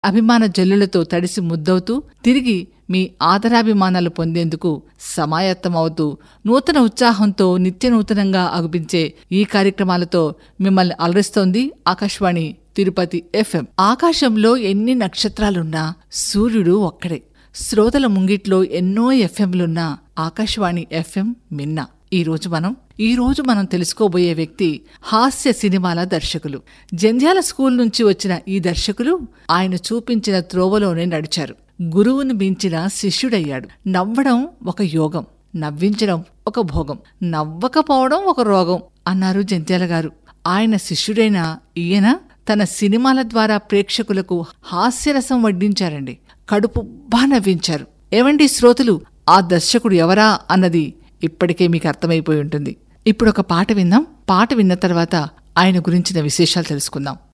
అభిమాన జల్లులతో తడిసి ముద్దవుతూ తిరిగి మీ ఆదరాభిమానాలు పొందేందుకు సమాయత్తమవుతూ నూతన ఉత్సాహంతో నిత్య నూతనంగా అగుపించే ఈ కార్యక్రమాలతో మిమ్మల్ని అలరిస్తోంది ఆకాశవాణి తిరుపతి ఎఫ్ఎం ఆకాశంలో ఎన్ని నక్షత్రాలున్నా సూర్యుడు ఒక్కడే శ్రోతల ముంగిట్లో ఎన్నో ఎఫ్ఎంలున్నా ఆకాశవాణి ఎఫ్ఎం మిన్నా ఈ రోజు మనం ఈ రోజు మనం తెలుసుకోబోయే వ్యక్తి హాస్య సినిమాల దర్శకులు జంధ్యాల స్కూల్ నుంచి వచ్చిన ఈ దర్శకులు ఆయన చూపించిన త్రోవలోనే నడిచారు గురువుని మించిన శిష్యుడయ్యాడు నవ్వడం ఒక యోగం నవ్వించడం ఒక భోగం నవ్వకపోవడం ఒక రోగం అన్నారు జంధ్యాల గారు ఆయన శిష్యుడైన ఈయన తన సినిమాల ద్వారా ప్రేక్షకులకు హాస్యరసం వడ్డించారండి కడుపుబ్బా నవ్వించారు ఏవండి శ్రోతలు ఆ దర్శకుడు ఎవరా అన్నది ఇప్పటికే మీకు అర్థమైపోయి ఉంటుంది ఇప్పుడు ఒక పాట విందాం పాట విన్న తర్వాత ఆయన గురించిన విశేషాలు తెలుసుకుందాం